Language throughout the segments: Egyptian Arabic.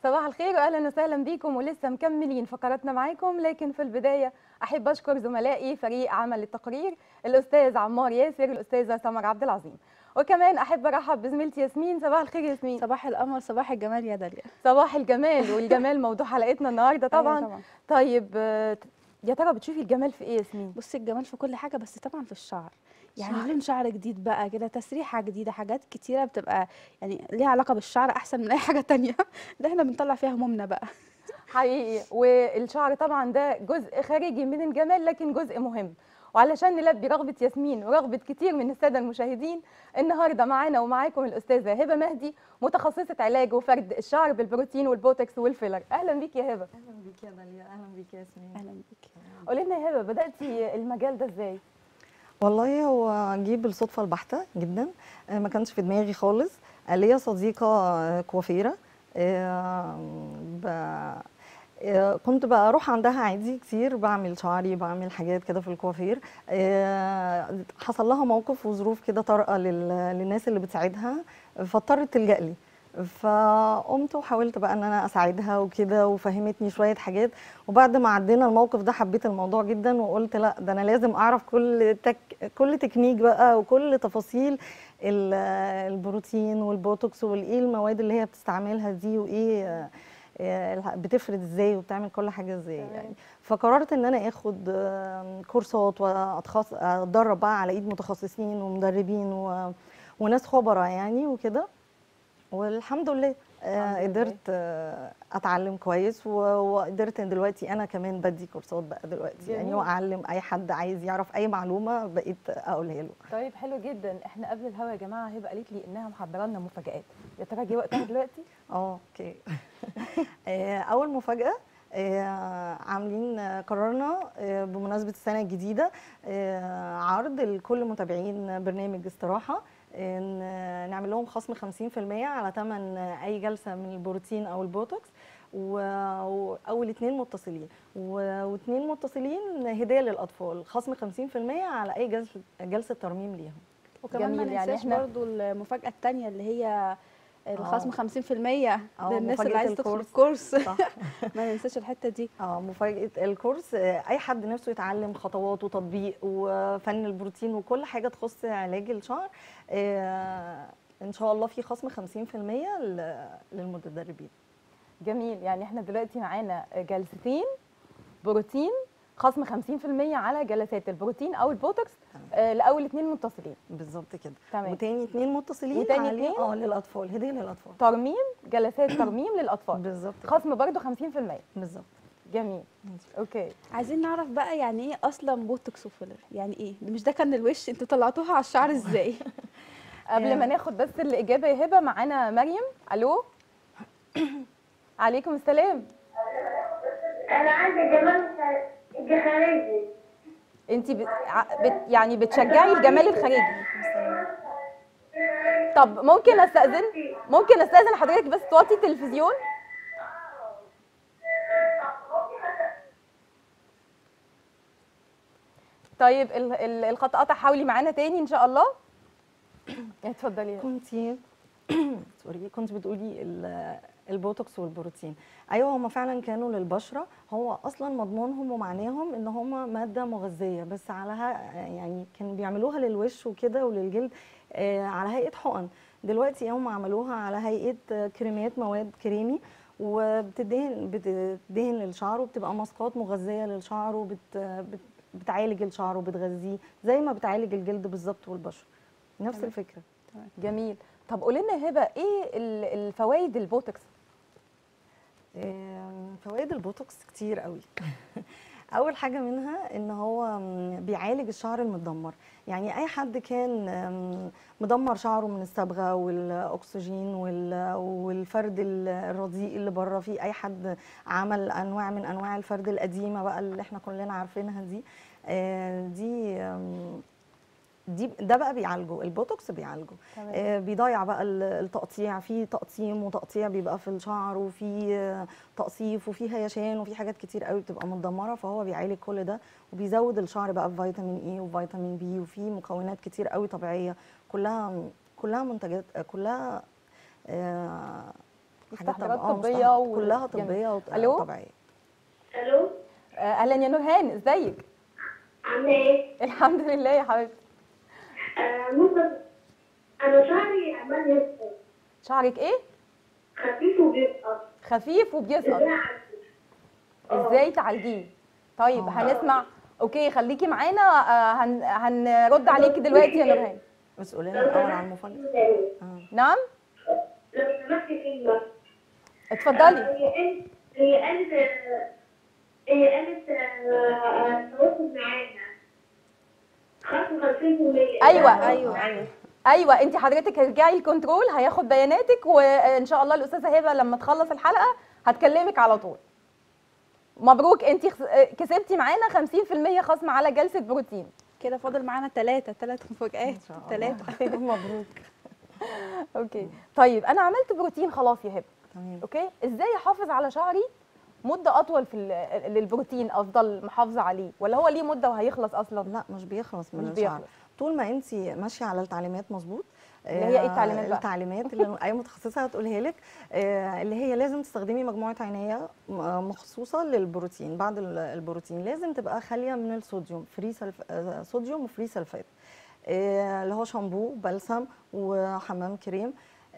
صباح الخير واهلا وسهلا بيكم ولسه مكملين فقراتنا معاكم لكن في البدايه احب اشكر زملائي فريق عمل التقرير الاستاذ عمار ياسر الاستاذه سمر عبد العظيم وكمان احب ارحب بزميلتي ياسمين صباح الخير ياسمين صباح القمر صباح الجمال يا داليا صباح الجمال والجمال موضوع حلقتنا النهارده طبعا, أيوة طبعا طيب آه، يا ترى بتشوفي الجمال في ايه ياسمين بصي الجمال في كل حاجه بس طبعا في الشعر يعني شعر. لون شعر جديد بقى كده تسريحه جديده حاجات كتيره بتبقى يعني ليها علاقه بالشعر احسن من اي حاجه تانية اللي احنا بنطلع فيها همومنا بقى حقيقي والشعر طبعا ده جزء خارجي من الجمال لكن جزء مهم وعلشان نلبي رغبة ياسمين ورغبة كتير من السادة المشاهدين النهاردة معانا ومعاكم الأستاذة هبة مهدي متخصصة علاج وفرد الشعر بالبروتين والبوتوكس والفيلر أهلا بيك يا هبة اهلا بيك يا داليا اهلا بيك يا ياسمين اهلا بيك قولي لنا يا هبة بدأتي المجال ده ازاي؟ والله هو جه بالصدفه البحته جدا آه، ما كانش في دماغي خالص آه، ليا صديقه آه، كوافيره آه، ب- آه، كنت بروح عندها عادي كتير بعمل شعري بعمل حاجات كده في الكوافير آه، حصل لها موقف وظروف كده طارئه لل- للناس اللي بتساعدها فاضطرت تلجأ لي فقمت وحاولت بقى ان انا اساعدها وكده وفهمتني شويه حاجات وبعد ما عدينا الموقف ده حبيت الموضوع جدا وقلت لا ده انا لازم اعرف كل تك كل تكنيك بقى وكل تفاصيل ال- البروتين والبوتوكس والايه المواد اللي هي بتستعملها دي وايه آه، آه، بتفرد ازاي وبتعمل كل حاجه ازاي تمام. يعني فقررت ان انا اخد آه، كورسات واتخصص اتدرب بقى على ايد متخصصين ومدربين و... وناس خبراء يعني وكده والحمد لله آه، الحمد لله. قدرت آه، اتعلم كويس و- وقدرت ان دلوقتي انا كمان بدي كورسات بقى دلوقتي يعني جميل. واعلم اي حد عايز يعرف اي معلومه بقيت اقولها له طيب حلو جدا احنا قبل الهوا يا جماعة هبة قالت لي انها محضرة لنا مفاجآت يا ترى جه وقتها دلوقتي؟ اه اوكي آه، اول مفاجاه آه، عاملين آه، قررنا آه، بمناسبه السنه الجديده آه، عرض لكل متابعين برنامج استراحه ان آه، نعمل لهم خصم 50% على ثمن اي جلسه من البروتين او البوتوكس و- و- اول اتنين متصلين و- واتنين متصلين هديه للاطفال خصم 50% على اي جلسه جلسه ترميم ليهم وكمان ما جميل، يعني ننساش إحنا- برضو المفاجاه الثانيه اللي هي الخصم 50% آه، للناس اللي مفاجأة عايزه تدخل الكورس. الكورس صح ما ننساش الحته دي اه مفاجأة الكورس آه، أي حد نفسه يتعلم خطوات وتطبيق وفن البروتين وكل حاجة تخص علاج الشعر آه، إن شاء الله في خصم 50% ل- للمتدربين جميل يعني احنا دلوقتي معانا جلستين بروتين خصم 50% على جلسات البروتين او البوتوكس آه، لاول اتنين متصلين بالظبط كده تمام وتاني اتنين متصلين وتاني عليه- اتنين؟ اه للأطفال هدية للأطفال ترميم جلسات ترميم للاطفال بالظبط كده. خصم برضه 50% بالظبط جميل اوكي عايزين نعرف بقى يعني ايه اصلا بوتوكس وفيلر يعني ايه مش ده كان الوش انتوا طلعتوها على الشعر ازاي قبل ما ناخد بس الاجابه يا هبه معانا مريم الو عليكم السلام انا عندي جمال خارجي انت بت... ع- بت... يعني بتشجعي الجمال الخارجي طب ممكن استاذن ممكن استاذن حضرتك بس توطي التلفزيون طيب ال... ال... الخط قطع حاولي معانا تاني ان شاء الله اتفضلي كنتي سوري كنت بتقولي ال- البوتوكس والبروتين ايوه هم فعلا كانوا للبشره هو اصلا مضمونهم ومعناهم ان هم ماده مغذيه بس على ها- يعني كانوا بيعملوها للوش وكده وللجلد آه، على هيئه حقن دلوقتي هم عملوها على هيئه آه، كريمات مواد كريمي وبتدهن بتدهن للشعر وبتبقى ماسكات مغذيه للشعر وبت بت- بتعالج الشعر وبتغذيه زي ما بتعالج الجلد بالظبط والبشره نفس تمام. الفكره جميل طب قولي لنا يا هبه ايه ال- الفوائد البوتوكس آم، فوائد البوتوكس كتير قوي اول حاجه منها ان هو م، بيعالج الشعر المتدمر يعني اي حد كان آم، مدمر شعره من الصبغه والاكسجين وال- والفرد ال- الرديء اللي بره فيه اي حد عمل انواع من انواع الفرد القديمه بقى اللي احنا كلنا عارفينها دي آه، دي آم، دي ده بقى بيعالجه البوتوكس بيعالجه تمام آه، بيضيع بقى ال- التقطيع في تقطيم وتقطيع بيبقى في الشعر وفي آه، تقصيف وفي هيشان وفي حاجات كتير قوي بتبقى متدمره فهو بيعالج كل ده وبيزود الشعر بقى بفيتامين اي وفيتامين بي وفي مكونات كتير قوي طبيعيه كلها كلها منتجات آه، كلها آه، مستحضرات طب- آه، طبيه مستحضرات و- كلها جميل. طبيه وط- ألو؟ طبيعيه الو آه، اهلا يا نورهان ازيك عامله ايه؟ الحمد لله يا حبيبتي آه ممكن انا شعري عمال يسقط شعرك ايه خفيف وبيسقط خفيف وبيسقط ازاي أعالجه؟ آه. ازاي تعالجيه طيب آه. هنسمع اوكي خليكي معانا آه، هن... هنرد عليكي دلوقتي يا نورهان بس قولي لنا الاول على المفاجاه تاني. آه. نعم لو سمحت كلمه اتفضلي هي قالت هي قالت آه، هي قالت آه، تواصل معانا 55% أيوة. ايوه ايوه ايوه انت حضرتك ارجعي الكنترول هياخد بياناتك وان شاء الله الاستاذه هبه لما تخلص الحلقه هتكلمك على طول مبروك انت كسبتي معانا 50% خصم على جلسه بروتين كده فاضل معانا ثلاثه ثلاث مفاجآت إن شاء الله. ثلاثه مبروك اوكي طيب انا عملت بروتين خلاص يا هبه تمام اوكي ازاي احافظ على شعري مده اطول في ال- للبروتين افضل محافظه عليه ولا هو ليه مده وهيخلص اصلا لا مش بيخلص من مش الشعر بيخلص. طول ما انت ماشيه على التعليمات مظبوط اللي هي ايه آه، التعليمات بقى؟ التعليمات اللي اي متخصصه هتقولها لك آه، اللي هي لازم تستخدمي مجموعه عنايه م- مخصوصه للبروتين بعد ال- البروتين لازم تبقى خاليه من الصوديوم فري سلف آه، صوديوم وفري سلفات آه، اللي هو شامبو بلسم وحمام كريم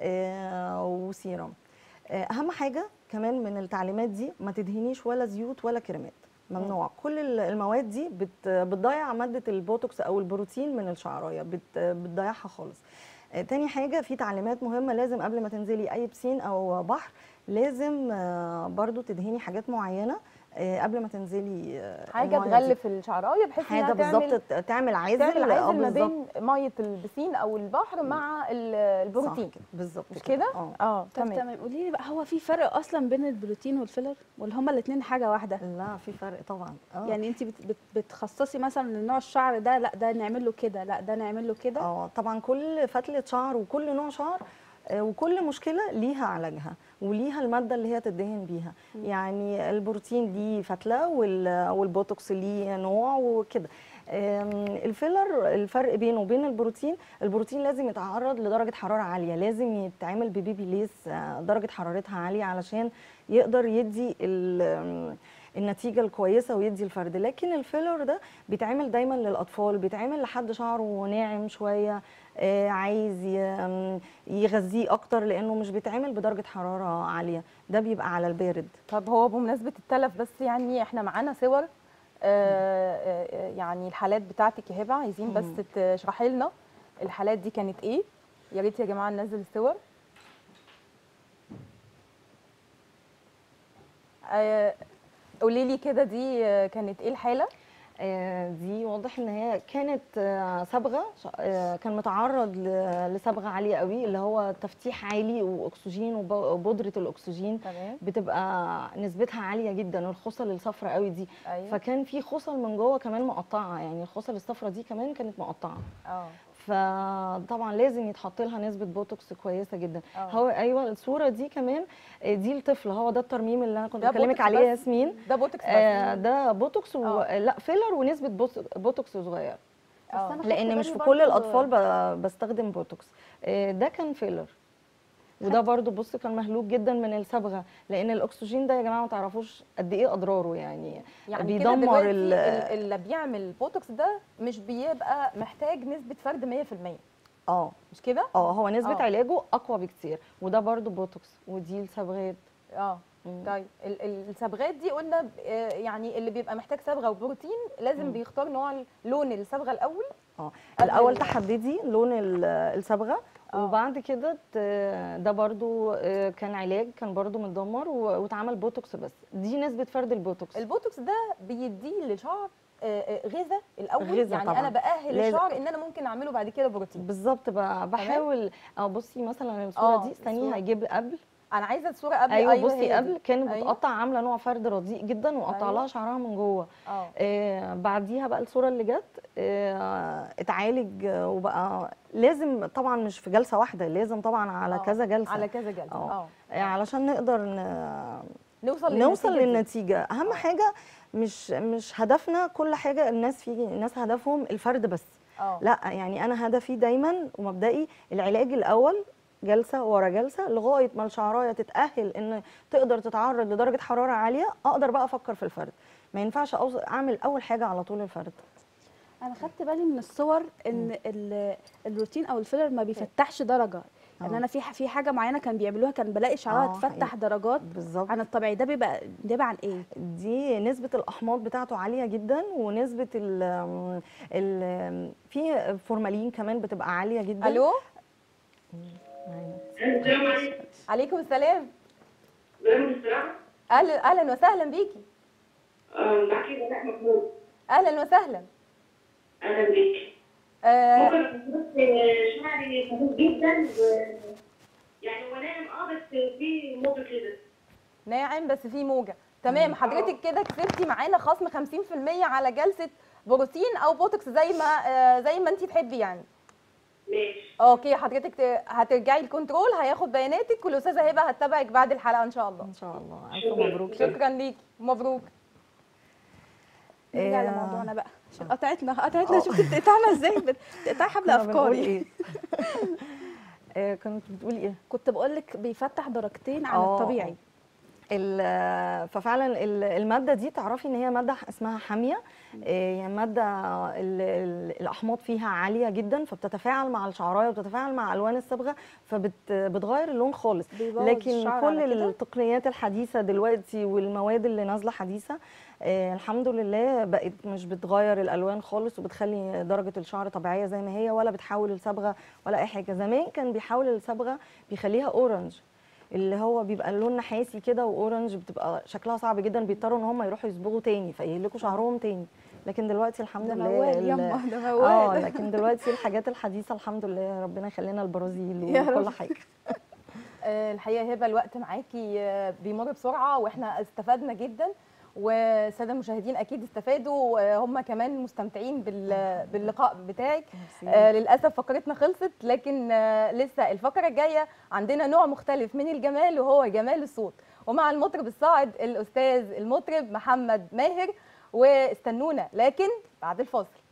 آه، وسيرم آه، اهم حاجه كمان من التعليمات دي ما تدهنيش ولا زيوت ولا كريمات ممنوع كل ال- المواد دي بت بتضيع ماده البوتوكس او البروتين من الشعرايه بت بتضيعها خالص آه، تاني حاجه في تعليمات مهمه لازم قبل ما تنزلي اي بسين او بحر لازم آه، برضو تدهني حاجات معينه آه، قبل ما تنزلي آه، حاجه المية دي. تغلف الشعرايه بحيث حاجه انها تعمل بالظبط ت- تعمل عازل تعمل آه، عازل ما بالظبط. بين ميه البسين او البحر مع ال- صح البروتين كده بالظبط مش كده اه اه طب تمام تمام قولي لي بقى هو في فرق اصلا بين البروتين والفيلر ولا هما الاثنين حاجه واحده لا في فرق طبعا اه يعني انت بت بت بتخصصي مثلا نوع الشعر ده لا ده نعمل له كده لا ده نعمل له كده اه طبعا كل فتله شعر وكل نوع شعر آه، وكل مشكله ليها علاجها وليها الماده اللي هي تدهن بيها يعني البروتين ليه فتله وال- والبوتوكس ليه نوع وكده آم، الفيلر الفرق بينه وبين البروتين البروتين لازم يتعرض لدرجه حراره عاليه لازم يتعمل ببيبي ليس آه، درجه حرارتها عاليه علشان يقدر يدي ال- آم، النتيجه الكويسه ويدي الفرد لكن الفيلر ده بيتعمل دايما للاطفال بيتعمل لحد شعره ناعم شويه آه، عايز ي- آم، يغذيه اكتر لانه مش بيتعمل بدرجه حراره عاليه ده بيبقى على البارد طب هو بمناسبه التلف بس يعني احنا معانا صور آه، آه، يعني الحالات بتاعتك يا هبه عايزين بس تشرحي لنا الحالات دي كانت ايه يا ريت يا جماعه ننزل الصور آه، قولي لي كده دي آه، كانت ايه الحاله آه، دي واضح ان هي كانت آه، صبغه ش- آه، كان متعرض ل- لصبغه عاليه قوي اللي هو تفتيح عالي واكسجين وب- وبودره الاكسجين تمام بتبقى نسبتها عاليه جدا الخصل الصفراء قوي دي ايوه فكان في خصل من جوه كمان مقطعه يعني الخصل الصفراء دي كمان كانت مقطعه اه فطبعا لازم يتحط لها نسبه بوتوكس كويسه جدا آه. هو ايوه الصوره دي كمان آه، دي الطفل هو ده الترميم اللي انا كنت ده بكلمك بوتوكس عليه بس؟ يا ياسمين ده بوتوكس بس آه، ده بوتوكس و... آه. لا فيلر ونسبه بوت- بوتوكس صغير آه. أنا خدت لان مش بالي في كل برضو- الاطفال ب... بستخدم بوتوكس آه، ده كان فيلر وده برضو بص كان مهلوك جدا من الصبغه لان الاكسجين ده يا جماعه ما تعرفوش قد ايه اضراره يعني يعني كده بيدمر دلوقتي ال- ال- اللي بيعمل بوتوكس ده مش بيبقى محتاج نسبه فرد 100% اه مش كده اه هو نسبه آه. علاجه اقوى بكتير وده برضو بوتوكس ودي الصبغات اه مم. طيب ال- ال- الصبغات دي قلنا ب- آه، يعني اللي بيبقى محتاج صبغه وبروتين لازم مم. بيختار نوع ال- لون الصبغه الاول اه قبل الاول ال- تحددي لون ال- الصبغه آه. وبعد كده ت- ده برضو آه، كان علاج كان برضو متدمر و- واتعمل بوتوكس بس دي نسبه فرد البوتوكس البوتوكس ده بيديه للشعر آه، آه، غذاء الاول غذاء يعني طبعاً. انا باهل لازم. الشعر ان انا ممكن اعمله بعد كده بروتين بالظبط ب- بحاول اه بصي مثلا الصوره آه، دي الصورة. استني هجيب قبل انا عايزه الصوره قبل ايوه, هي بصي دي. قبل كانت أيوة. بتقطع عامله نوع فرد رديء جدا وقطع أيوة. لها شعرها من جوه اه آه بعديها بقى الصوره اللي جت آه اتعالج آه، وبقى لازم طبعا مش في جلسه واحده لازم طبعا على آه، كذا جلسه على كذا جلسه آه. اه آه، علشان نقدر ن... نوصل نوصل للنتيجة دي. للنتيجه اهم آه. حاجه مش مش هدفنا كل حاجه الناس في الناس هدفهم الفرد بس اه لا يعني انا هدفي دايما ومبدئي العلاج الاول جلسه ورا جلسه لغايه ما الشعرايه تتاهل ان تقدر تتعرض لدرجه حراره عاليه اقدر بقى افكر في الفرد ما ينفعش أوص- اعمل اول حاجه على طول الفرد انا خدت بالي من الصور ان ال- الروتين او الفيلر ما بيفتحش درجه يعني آه. انا في ح- في حاجه معينه كان بيعملوها كان بلاقي شعرها آه، تفتح حقيقي. درجات بالظبط عن الطبيعي ده بيبقى ده بيبقى عن ايه دي نسبة الأحماض بتاعته عالية جدا ونسبة ال ال في فورمالين كمان بتبقى عالية جدا الو السلام عليكم عليكم السلام برنامج الصراحة اهلا اهلا وسهلا بيكي معاكي بنات محمود اهلا وسهلا أهلا بيك آه ممكن بس شعري خفيف جدا و يعني هو ناعم اه بس في موجة كده ناعم بس في موجه تمام حضرتك كده كسبتي معانا خصم 50% على جلسه بروتين او بوتوكس زي ما آه زي ما انت تحبي يعني ماشي اوكي حضرتك ت- هترجعي الكنترول هياخد بياناتك والاستاذه هبه هتتابعك بعد الحلقه ان شاء الله إن شاء الله ألف مبروك شكرا ليكي مبروك نرجع إيه. لموضوعنا بقى عشان قطعتنا قطعتنا شفتي بتقطعنا ازاي بت- بتقطعي حبل كنا بنقول افكاري إيه؟ آه، كنت بتقولي إيه؟ كنت بقول لك بيفتح درجتين عن آه، الطبيعي ال- ففعلا ال- الماده دي تعرفي ان هي ماده اسمها حاميه آه، يعني ماده ال- ال- الاحماض فيها عاليه جدا فبتتفاعل مع الشعرايه وبتتفاعل مع الوان الصبغه فبتغير اللون خالص بيبوظ لكن الشعر كل على كده؟ التقنيات الحديثه دلوقتي والمواد اللي نازله حديثه آه، الحمد لله بقت مش بتغير الالوان خالص وبتخلي درجه الشعر طبيعيه زي ما هي ولا بتحول الصبغه ولا اي حاجه زمان كان بيحول الصبغه بيخليها اورنج اللي هو بيبقى اللون نحاسي كده واورنج بتبقى شكلها صعب جدا بيضطروا ان هم يروحوا يصبغوا تاني فيهلكوا شعرهم تاني لكن دلوقتي الحمد ده لله موال ال- يما ده اه موال لكن دلوقتي الحاجات الحديثه الحمد لله ربنا يخلينا البرازيل يا رب. وكل حاجه آه، الحقيقه هبه الوقت معاكي آه، بيمر بسرعه واحنا استفدنا جدا والساده المشاهدين اكيد استفادوا آه، هم كمان مستمتعين بال- باللقاء بتاعك آه، للاسف فقرتنا خلصت لكن آه، لسه الفقره الجايه عندنا نوع مختلف من الجمال وهو جمال الصوت ومع المطرب الصاعد الاستاذ المطرب محمد ماهر واستنونا لكن بعد الفاصل